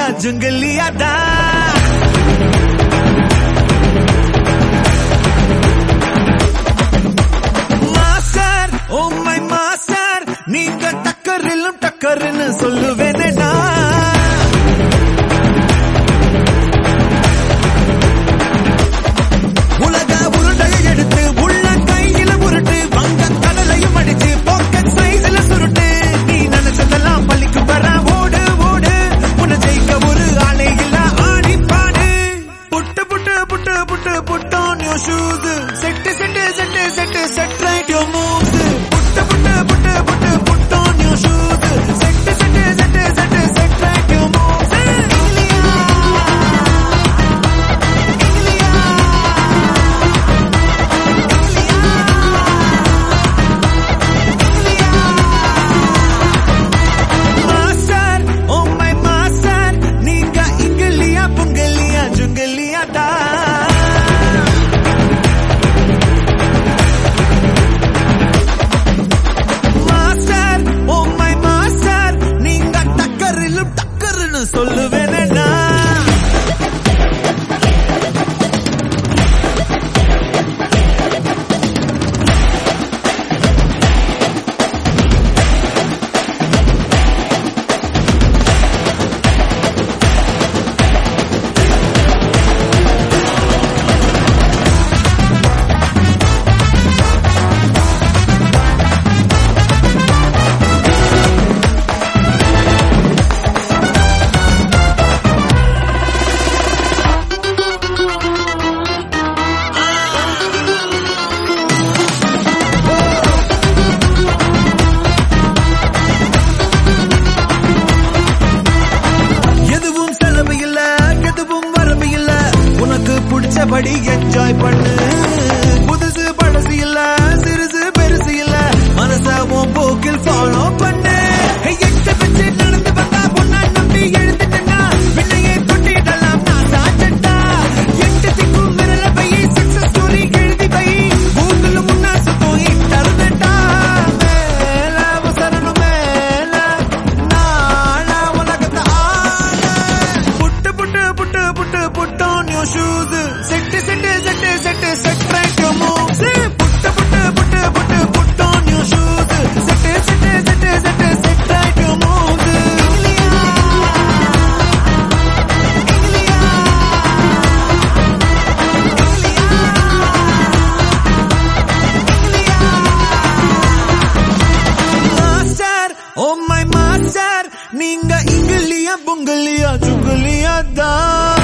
புங்கலியா ஜுங்கலியா தான் master oh my master நீங்க டக்கரிலும் டக்கர்னு சொல்லுவேனே நான் உலக உருண்டையை எடுத்து உள்ள கையில உருட்டு வங்க கடலையும் அடிச்சு பாக்கெட் சைஸ்ல சுருட்டு நீ நினைச்சதெல்லாம் பள்ளிக்கு வர ஓடு ஓடு உன்னை ஜெயிக்க ஒரு ஆளே இல்ல ஆடி பாடு put put put put put on your shoes set set set set set right your moves put put put put put on your shoes set set set set set right your moves master oh my master நீங்க இங்கிலியா புங்கலியா ஜுங்கலியா தான் master oh my master நீங்க டக்கரிலும் டக்கர்னு சொல்லுவேனே நான் எதுவும் செலவு இல்ல எதுவும் வரவு இல்ல உனக்கு பிடிச்சபடி என்ஜாய் பண்ணு புதுசு பழசு இல்ல சிறுசு பெருசு இல்ல மனச உன் போக்கில் ஃபாலோ பண்ணு Hey, எட்டு வச்சு நடந்து வந்தா பொண்ணா நம்பி எழுந்துட்டா பின்னையே கொட்டிடலாம் நான் சாச்சட்டா எட்டு திக்கும் விரல பை சக்சஸ் ஸ்டோரி எழுதி பை கூகுள் முன்னா சுத்தம் இன்டர்நெட்டா மேல அவசரம் மேல நானா உலகத்தை ஆள put put put put put on your shoes set set set set set right your moves put put put put put on your shoes set set set set set right your moves master oh my master நீங்க இங்கிலியா புங்கலியா சுங்கலியா தான்